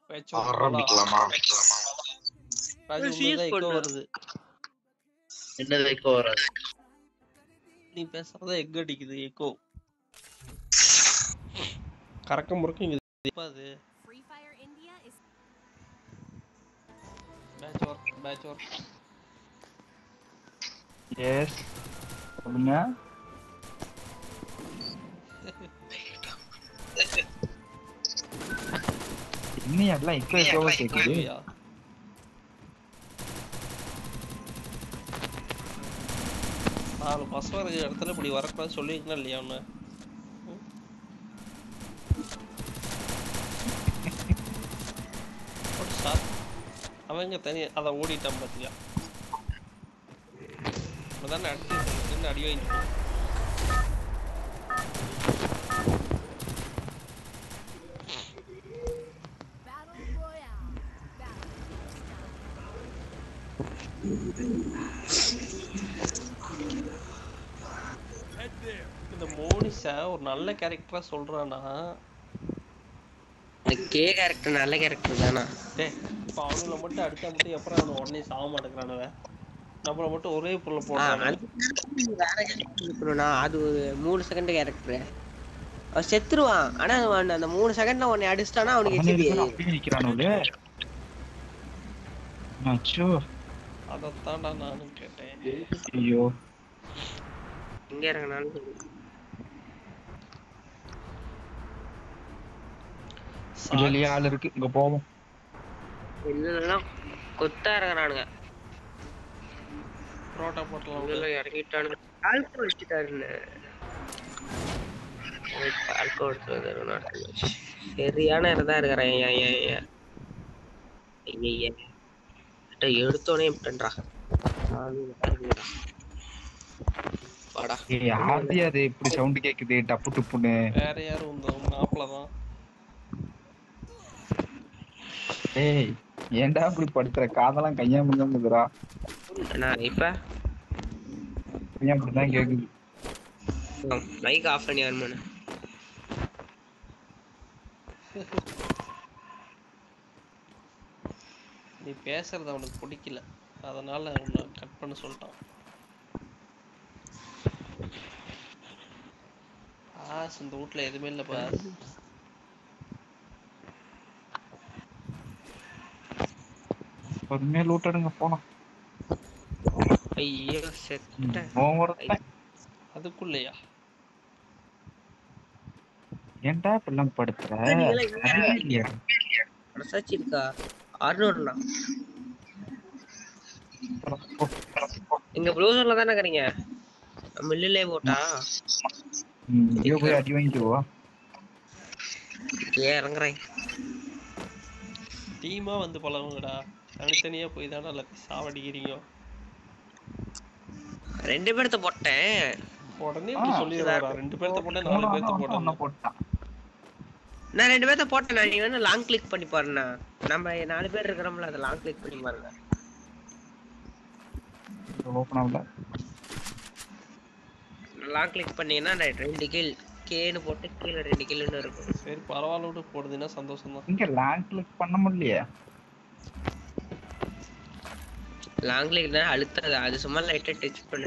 பேச்சு விட்டு போலாம். ஆரம்பிக்கலாமா ராஜு ஒரு உனக்கு CS தான் echo போடு. வருது என்னது வைக்க வராது நீ பேசுறதா எக் அடிக்குது எக்கோ கறக்க முறக்க இங்க இப்ப அது Free Fire India is patch work patch work yes சொல்லுங்க இன்னும் எல்லாம் இப்போ எக்கோவா கேக்குது இல்லையா நாலு பசங்க இருக்கிற இடத்துல இப்படி வரக்கூடாது சொல்லியிருக்கா இல்லையா ஒன்று அவங்க தனி அதை ஓடிட்டான் பாத்தியா இப்பதானே அடிச்சு அடி வாங்கிட்டு Battle Royale. Battle. இந்த மோனிஷா ஒரு நல்ல கேரக்டரா சொல்றானா இந்த கே கேரக்டர் நல்ல கேரக்டர் தானா டேய் இப்போ அவனுங்களை மட்டும் அடிச்சா மட்டும் எப்பறம் அவனை உடனே சாக மாட்டேங்கிறானுவன் நம்மள மட்டும் ஒரே பொருளை ஆ, போடுறானு அந்த character வேற கேரக்டர் இருக்கணும்னா அது ஒரு மூணு செகண்ட் கேரக்டர் அவன் செத்துருவான் ஆனா அவன் அந்த மூணு செகண்ட்ல உன்னை அடிச்சிட்டானா அவனுக்கு அவனே ஹெச்பி இருக்கிறான், அப்படியே நிக்கிறானுல அச்சோ அதைத்தான்டா நானும் கேட்டேன் ஐயோ எங்க இறங்கினாலும் சரி. வெளியே ஆள் இருக்கு இங்க போவோம் இல்லைன்னா கொத்தா இறங்குறானுங்க புரோட்டா போட்டலாம் உள்ள இறங்கிட்டானுங்க ஆல்கோ வச்சுட்டாருன்னு ஆல்கோ வச்சு சரியான இடதா இருக்கிறேன் ஏன் ஏன் ஏன் ஐயய்ய. கிட்ட எடுத்தோடனே விட்டேன்டா வாடா ஏய் ஆதி அது இப்படி சவுண்ட் கேக்குது டப்பு டுப்புன்னு வேற யாரும் இந்த மாப்பிள்ள தான் ஏய் ஏன்டா இப்படி படுத்துற காதெல்லாம் கையா முடிஞ்சுதுரா நான் இப்ப ஏன் அப்படிதான் கேக்குது மைக் ஆஃப் பண்ணி வரமானு நீ பேசுறது அவனுக்கு பிடிக்கல அதனால உன்னை கட் பண்ண சொல்லிட்டான் பாஸ் இந்த வீட்ல எதுவுமே இல்ல பாஸ் பொறுமையா லூட் எடுங்க போலாம் ஐயோ செத்த ஒவ்வொருத்தன் அதுக்குள்ளயா ஏன்டா இப்படிலாம் படுத்துற நீங்களே இல்ல. அதுவே இல்லையா மனசாட்சி இருக்கா அறுநூறுண்ணா போ. இங்க ப்ளூசர்ல தானே இருக்கிறீங்க மில்லுலே போட்டா ம், இங்க போய் அடி வாங்கிக்குவா ஏன் இறங்குறேன் டீமா வந்து பழகுங்கடா தனித்தனியா போய் தானே எல்லாத்தையும் சாவடிக்கிறீங்க ரெண்டு பேர்த்த போட்டேன் உடனே இப்படி ஆ, சொல்லிடுறாரா ரெண்டு பேர்த்த போட்டா நாலு பேர்த்த ஒண்ணு போட்டா போட்டான் நான் ரெண்டு பேர்த்த போட்டேன் நீ வேணும் லாங் கிளிக் பண்ணி பாருண்ணா நம்ம நாலு பேர் இருக்கிறோம்ல அதை லாங் கிளிக் பண்ணி பாருங்க ஓப்பன் ஆகல லாங் கிளிக் பண்ணீங்கன்னா நான் ரெண்டு கில் கேன்னு போட்டு கீழே ரெண்டு கில்லுன்னு இருக்கும் சரி பரவாயில்ல விட்டு போடுதுன்னா சந்தோஷம் தான் இங்க லேண்ட் கிளிக் பண்ண முடியலையே லாங் கிளிக்னா அழுத்தாது அது சும்மா லைட்டா டச் பண்ணு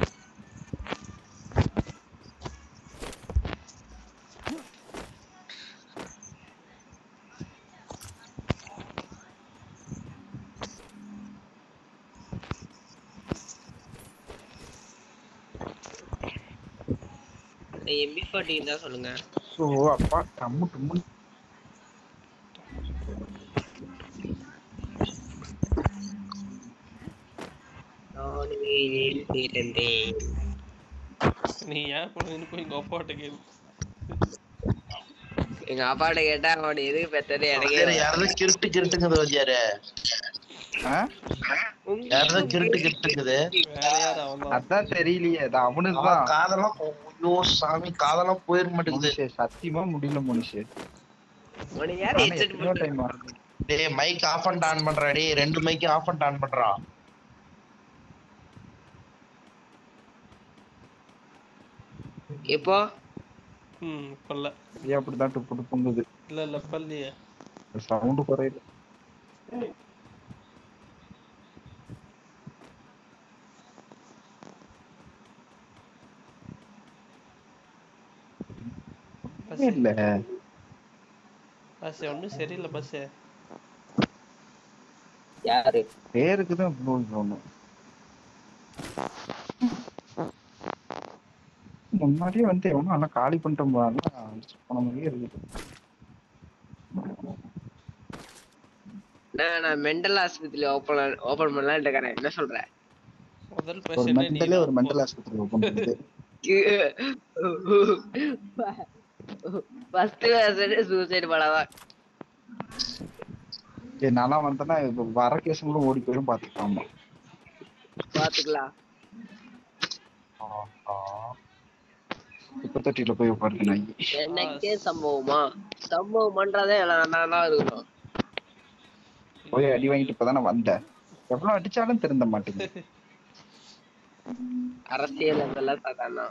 எம்பி ஃபார்ட்டி இருந்தா சொல்லுங்க ஸோ அப்பா கம்மு டும்மு நான் வீதியில் பிறந்தேன் நீ ஏன் பண்ணு போய் எங்க அப்பாட்ட கேளு எங்க அப்பாட்ட கேட்டா அவன் எதுக்கு பெத்தது எனக்கே வாத்தியாரு, யாராவது கிருட்டு கிருட்டுங்குது வாத்தியாரு ஆ? யாராவது கிருட்டு கிருட்டுங்குது வேற யாரு அவன் தான் அதான் தெரியலையே அது அவனுக்கு அவன் தான் காதெல்லாம் ஐயோ சாமி காதெல்லாம் போயிட மாட்டேங்குது மனுஷே சத்தியமா முடியல மனுஷே உனக்கு யாரு நானும் headset எத்தனையோ போட்டு- time டேய் மைக் ஆஃப் அண்ட் ஆன் பண்றா டேய் ரெண்டு மைக்கு ஆஃப் அண்ட் ஆன் பண்றா இப்போ ம் இப்ப இல்ல ஏன் அப்படிதான் டுப்பு டுப்புங்குது இல்ல இல்ல இப்ப இல்லையே சவுண்ட் குறையுது பஸ் இல்ல பஸ் ஒன்றும் சரியில்லை பஸ் யாரு பேருக்கு தான் ப்ளூ ஒண்ணு முன்னாடியே வந்து எவனும் ஆனா காலி பண்ணிட்டு போன மாதிரியே இருக்குது நான் நான் மெண்டல் ஆஸ்பத்திரி ஓபன் ஓபன் பண்ணலாம்னு இருக்கிறேன் என்ன சொல்ற முதல் ஒரு பேஷண்ட் மென்டலே ஒரு மென்டல் ஆஸ்பத்திரி ஓபன் பண்ணுது ஃபர்ஸ்ட் சூசைட் பண்ணாதான் ஏய், நான்லாம் வந்தேன்னா இப்ப வர கேஸுங்களும் ஓடி போயிடும் பாத்துக்காம பாத்துக்கலாம் இப்ப தொட்டில போய் உட்காருது நாய் எனக்கே சம்பவமா சம்பவம் பண்றதே எல்லாம் நான் தான் இருக்கணும் போய் அடி வாங்கிட்டு இப்பதானே வந்தேன் எவ்வளவு அடிச்சாலும் திருந்த மாட்டேங்குது அரசியல் இதெல்லாம் சாதாரண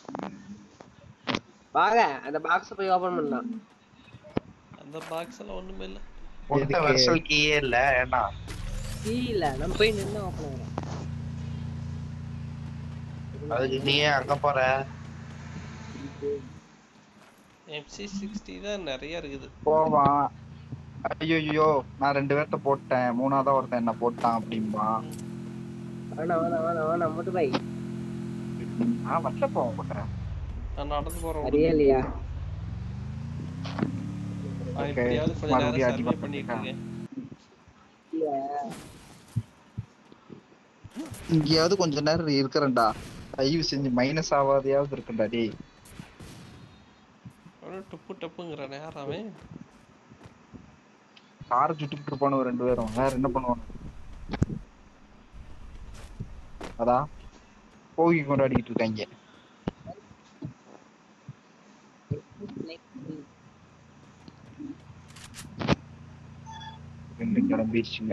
வாங்க அந்த பாக்ஸ் போய் ஓபன் பண்ணலாம் அந்த பாக்ஸ் எல்லாம் ஒண்ணுமே இல்ல உன்கிட்ட எதுக்கு? வெர்சல் கீயே இல்ல ஏன்னா இல்ல நம்ம போய் நின்று ஓபன் பண்ணுறோம் அதுக்கு நீ ஏன் அங்க போற எம்சி சிக்ஸ்டி தான் நிறைய இருக்குது போவான் ஐயோ நான் ரெண்டு பேர்த்த போட்டேன் மூணாவதா ஒருத்தன் என்ன போட்டான் அப்படிம்பா வேணாம் வேணாம் வேணாம் வேணாம் மட்டும் போய் நான் வரல போக போட்டேன் நான் நடந்து போறேன் சரியா இல்லையா நான் Okay. எப்படியாவது கொஞ்ச நேரம் மறுபடியும் அடி சர்வே பண்ணிட்டு வாங்கிட்டா. இருக்கேன் இங்கேயாவது கொஞ்ச நேரம் இருக்கிறேன்டா தயவு செஞ்சு மைனஸ் ஆகாதையாவது இருக்குண்டா டேய் அவனும் டப்பு டப்புங்கிற நேரம் அவன் காரை சுட்டுக்கிட்டு இருப்பானு ரெண்டு பேரும் வேற என்ன பண்ணுவானு அதான் போகி கொண்டாடிக்கிட்டு இருக்காங்க ரெண்டு கிளம்பிடுச்சுங்க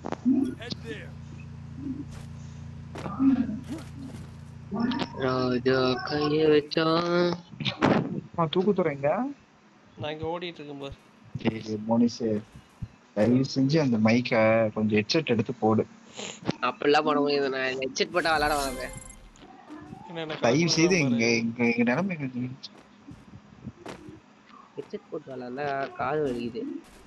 ராஜா கைய வச்சான் தூக்கு துறைங்க நான் இங்க ஓடிட்டு இருக்கும் பாரு சரி மோனிஷு தயவு செஞ்சு அந்த மைக்கை கொஞ்சம் ஹெட்செட் எடுத்து போடு அப்படிலாம் பண்ண முடியாது நான் ஹெட்செட் போட்டா விளையாட வரேன் என்ன எனக்கு தயவு செய்து பாரு. எங்க எங்க எங்க நிலைமை கொஞ்சம் ஹெட்செட் போட்டு விளையாண்டா காது வலிக்குது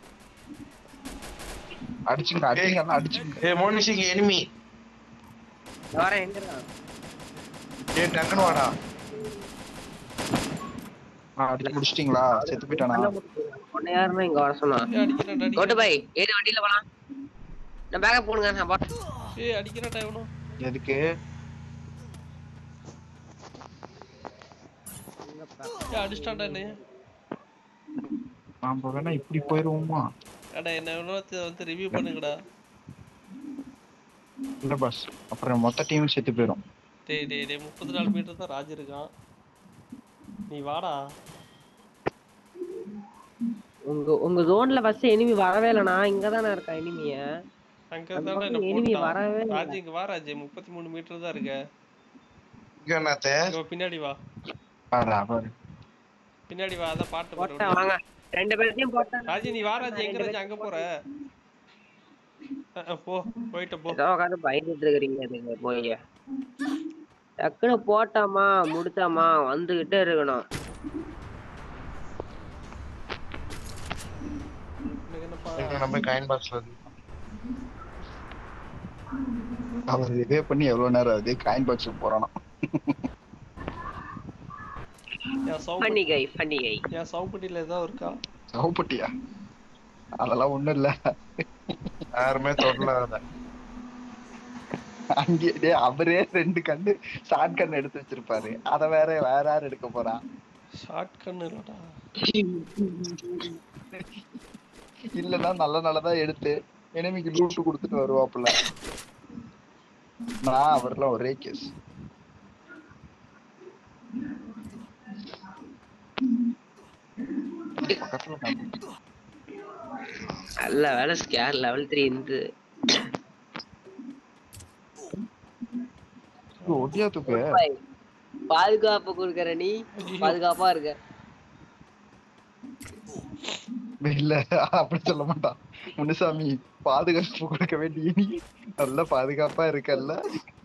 அடிச்சுங்க அடிச்சுங்க எல்லாம் அடிச்சுங்க ஏ மோனிஷிக்கு எனிமி வரேன் எங்க இருக்கான்? ஏ டக்குனு வாடா ஆ, அடிச்சு முடிச்சிட்டீங்களா செத்து போயிட்டானா உன்னை யாருன்னா இங்க வர சொன்னா ஏய், அடிக்கிறான்டா கோட்டு அடிக்கிறான் பாய் ஏறி வண்டியில போலாம் நான் பேக்கப் போடுங்க நான் பாட்டு ஏய் அடிக்கிறான்டா இவனும் எதுக்கு ஏய் அடிச்சிட்டான்டா என்னைய நாம வேணா இப்படி போயிருவோமா அடா என்ன இன்னொருத்த வந்து ரிவ்யூ பண்ணுங்கடா இல்ல பாஸ் அப்புறம் மொத்த டீமும் செத்து போயிரும் டேய் டேய் டேய் முப்பத்தி நாலு மீட்டர் தான் ராஜ் இருக்கான் நீ வாடா உங்க உங்க ஜோன்ல ஃபர்ஸ்ட் எனிமி வரவே இல்லைனா இங்க தானே இருக்கா எனிமிய அங்க அந்த தானே என்ன பக்கம் enemy போட்டான் வரவே இல்ல. ராஜ் இங்க வா ராஜ் முப்பத்தி மூணு மீட்டர் தான் இருக்க இங்க என்னத்த இங்க பின்னாடி வா பாரு பாரு பின்னாடி வா அதான் பாட்டு போட்டேன் பாரு வாங்க ரெண்டு பேர்த்தையும் போட்டேன் ராஜி நீ வா ராஜி எங்க ராஜி அங்க போற அஹ், அஹ், போ போயிட்ட போ ஏதோ உட்காந்து பயந்துட்டு இருக்கிறீங்க நீங்க போய் டக்குனு போட்டாமா முடிச்சாமா வந்துகிட்டே இருக்கணும் எனக்கு என்னப்பா இங்க நம்ம காயின் பாக்ஸ்ல இருக்கு அவர் இதே பண்ணி எவ்வளவு நேரம் ஆகுது காயின் பாக்ஸ் போறானா என் சவுண்ட் பண்டிகை பண்டிகை என் சவுப்பட்டியில ஏதாவது இருக்கா சவுப்பட்டியா அதெல்லாம் ஒண்ணும் இல்ல யாருமே தொடல அத அங்கே டேய், அவரே ரெண்டு கண்ணு ஷார்ட் கண் எடுத்து வச்சிருப்பாரு அத வேற வேற யார் எடுக்க போறா ஷார்ட் கன் இல்லடா இல்லன்னா நல்ல நல்லதா எடுத்து எனிமிக்கு லூட்டு கொடுத்துட்டு வருவாப்புல நான் அவர்லாம் ஒரே கேஸ் பக்கத்துல நான் நல்ல வேலை ஸ்கேர் லெவல் த்ரீ இருந்து இது ஒட்டியா தூக்கு பாதுகாப்பு கொடுக்கற நீ பாதுகாப்பா இருக்க இல்ல அப்படி சொல்ல மாட்டான் முனுசாமி பாதுகாப்பு கொடுக்க வேண்டிய நீ நல்ல பாதுகாப்பா இருக்கல்ல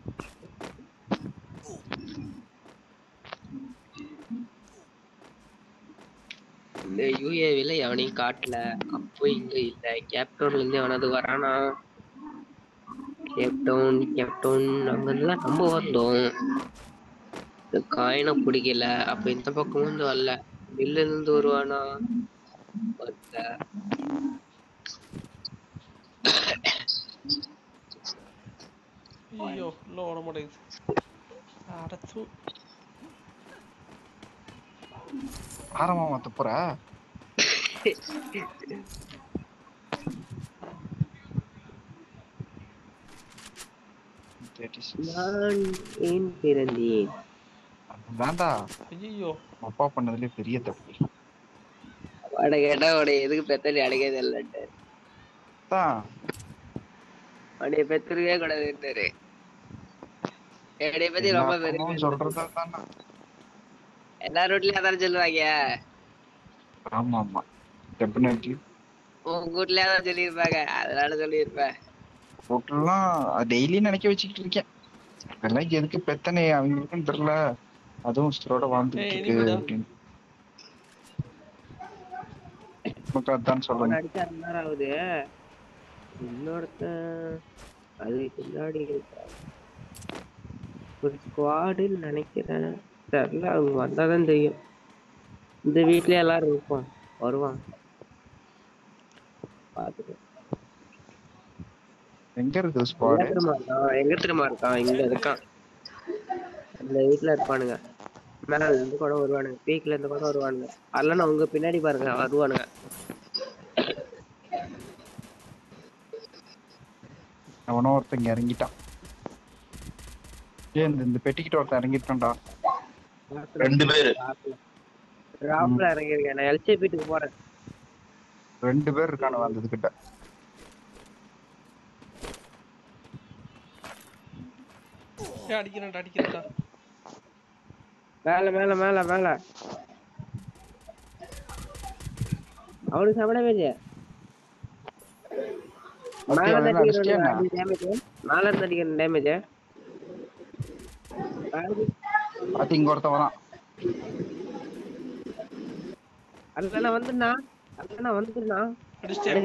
இந்த யூஏவில எவனையும் காட்டல அப்போ இங்க இல்ல கேப்டவுன்ல இருந்து எவனாவது வரானா கேப்டவுன் கேப்டவுன் அங்க இருந்துலாம் நம்ம வந்தோம் இந்த காயினை பிடிக்கல அப்ப இந்த பக்கம் வந்து வரல வெளில இருந்து வருவானா வரல ஐயோ உள்ள ஓட மாட்டேங்குது அடச்சு ஆரமா துப்புற நான் ஏன் பிறந்தேன் வேண்டா ஐயோ அப்பா பண்ணதுலயே பெரிய தப்பு வாட கேட்டா உடைய எதுக்கு பெத்தலி அடைக்கிறது இல்லைன்ட்டு தான் உடைய பெத்திருக்கவே கூடாதுன்ட்டாரு என்னைய பத்தி ரொம்ப பெருமை சொல்றதா தானே எல்லா ரூட்லயும் அதான் சொல்லுவாங்க ஆமா ஆமா டெபினெட்லி உங்க வீட்லயே அதான் சொல்லியிருப்பாங்க அதனால சொல்லியிருப்பேன் போட்டுலாம் டெய்லி நினைக்க வச்சுக்கிட்டு இருக்கேன் இதெல்லாம் எதுக்கு பெத்தனை அவங்களுக்கும் தெரியல அதுவும் உசுரோட வாழ்ந்துட்டு ஏய், இருக்கு இனிமேடா. அப்படின்னு நமக்கு அதான் அவன் சொல்லணும் அடிச்சு அரை நேரம் ஆகுது இன்னொருத்தன் அது பின்னாடி இருக்கான். ஒரு ஸ்குவாடுன்னு நினைக்கிறேன் தெரியல அவங்க வந்தாதான் தெரியும் இந்த வீட்லயே எல்லாரும் இருப்போம் வருவாங்க பாத்துட்டு எங்க இருக்குது எங்க ஸ்குவாடு திரும்ப இருக்கான் எங்க திரும்ப இருக்கான் இங்க இருக்கான் இந்த வீட்ல இருப்பானுங்க மேல இருந்து கூட வருவானுங்க பீக்ல இருந்து கூட வருவானுங்க அதெல்லாம் நான் உங்க பின்னாடி பாருங்க வருவானுங்க அவனோ ஒருத்தங்க இறங்கிட்டான் ஏன் இந்த இந்த பெட்டிக்கிட்ட ஒருத்தன் இறங்கிட்டான்டா ரெண்டு பேரு ராப்ல இறங்கிருக்கேன் நான் எல்சி வீட்டுக்கு போறேன் ரெண்டு பேர் இருக்கானு வந்தது கிட்ட ஏன் அடிக்கிறேன்டா அடிக்கிறேன்டா மேல மேல மேல மேல அவனுக்கு சமண பேஜ் மேல இருந்து அவனை அடிச்சிட்டியாண்ணா? அடிக்கிற டேமேஜ் மேல இருந்து அடிக்கிற டேமேஜ் அது இங்க ஒருத்தன் வரான் அதுல வந்துருண்ணா அதுல வந்துருண்ணா அடிச்சிட்டே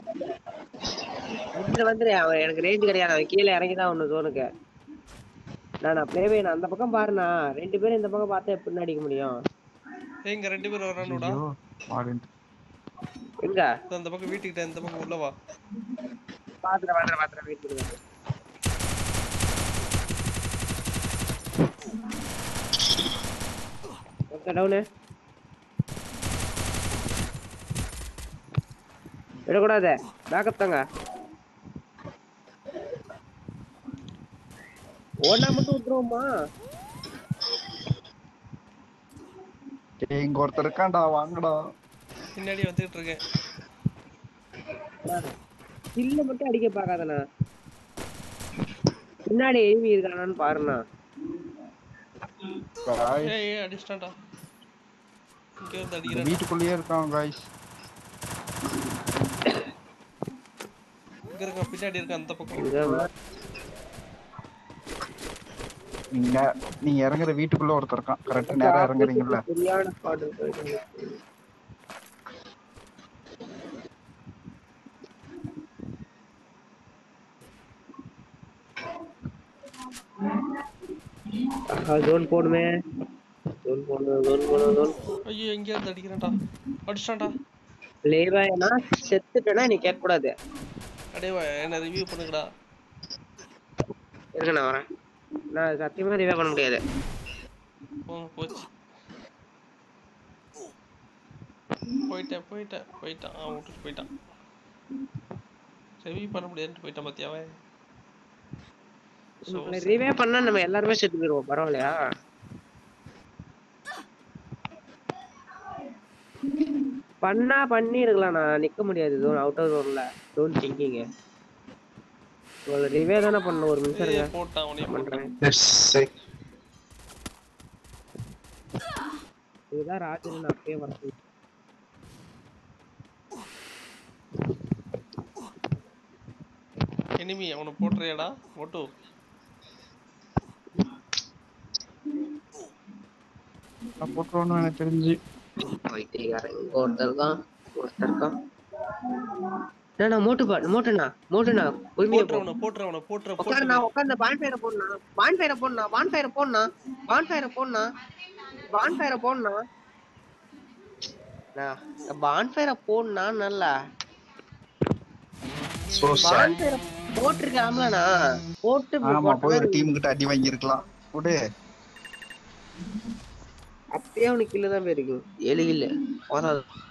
வந்துரு வந்துரு அவன் எனக்கு ரேஞ்ச் கிடையாது அவன் கீழே இறங்கிதான் ஒண்ணு ஜோனுக்கு நான் அப்படியே நான் அந்த பக்கம் பாருண்ணா ரெண்டு பேரும் இந்த பக்கம் பார்த்தா எப்படி அடிக்க முடியும் ஏய், இங்க ரெண்டு பேர் வரானுடா ஐயோ, மாறிண்டு. எங்க அந்த பக்கம் வீட்டுக்கிட்ட இந்த பக்கம் உள்ள வா பாத்துறேன் பாத்துறேன் பாத்துறேன் வெயிட் பண்ணுங்க ஓகே டவுனு விடக்கூடாது பேக்கப் தாங்க ஓடா மட்டும் விட்டுருவோமா ஏய், இங்க ஒருத்தர் இருக்கான்டா வாங்கடா பின்னாடி வந்துகிட்டு இருக்கேன் சில்ல மட்டும் அடிக்க பார்க்காதண்ணா பின்னாடி எய்மி இருக்கானான்னு பாருண்ணா Guys, ஏய் ஏய் அடிச்சிட்டான்டா இங்க வந்து இந்த அடிக்கிறேன் வீட்டுக்குள்ளேயே இருக்கான் காய்ஸ் இங்க இருக்கான் பின்னாடி இருக்கான் அந்த பக்கம் இங்க நீங்க நீங்க இறங்குற வீட்டுக்குள்ள ஒருத்தர் இருக்கான் கரெக்டா நேரா இறங்குறீங்கல்ல சரியான ஸ்பாட் இருக்கு ஜோன் போடுமே ஜோன் போடணும் ஜோன் போடணும் ஜோன் ஐயோ எங்க இருந்து அடிக்கிறேன்டா அடிச்சிட்டான்டா லேவாயனா செத்துட்டேன்னா நீ கேட்கக்கூடாது அடே வா என்ன ரிவ்யூ பண்ணுங்கடா இருங்க நான் வரேன் நான் சத்தியமா ரிவே பண்ண முடியாது போங்க போச்சு போயிட்டேன் போயிட்டேன் போயிட்டான் அவன் விட்டுட்டு போயிட்டான் ரிவ்யூ பண்ண முடியாதுன்ட்டு போயிட்டான் பாத்தியா அவன் So, ரிவே பண்ணா நம்ம எல்லாருமே செத்து போயிருவோம் பரவாயில்லையா பண்ணா பண்ணி இருக்கலாம் நான் நிக்க முடியாது ஜோன் அவுட் ஆஃப் ஜோன்ல டோன்ட் திங்கிங் உங்களை ரிவே தானே பண்ணணும் ஒரு நிமிஷம் ஏய், இருங்க போட்டான் அவனையும் போட்டான் பண்றேன் இதுதான் ராஜன் அப்பயே வரேன் எனிமி அவனை போட்டுறியாடா மோட்டு நான் போட்டுருவானு எனக்கு தெரிஞ்சு பைத்தியக்காரன் இங்க ஒருத்தர் இருக்கான் ஒருத்தர் இருக்கான் என்னண்ணா மோட்டு பா மோட்டுண்ணா மோட்டுண்ணா பொறுமையா போ போட்டுறவன போட்டுறவன போட்டுற உட்காருண்ணா போட்டுற உட்காந்து பான்ஃபயரை போடணா பான்ஃபயரை போடணா பான்ஃபயரை போடணா பான்ஃபயரை போடணா பான்ஃபயரை போடணா பான்ஃபயரை போடணா நல்லா சோ சேட் பான்ஃபயரை போட்டிருக்கலாம்லண்ணா போட்டு இப்படி ஆமா போய் ஒரு போட்டா டீம் கிட்ட அடி வாங்கியிருக்கலாம் விடு அப்பயே அவனுக்கு கில்லு தான் போயிருக்கும் ஏழு கில்லு போதாது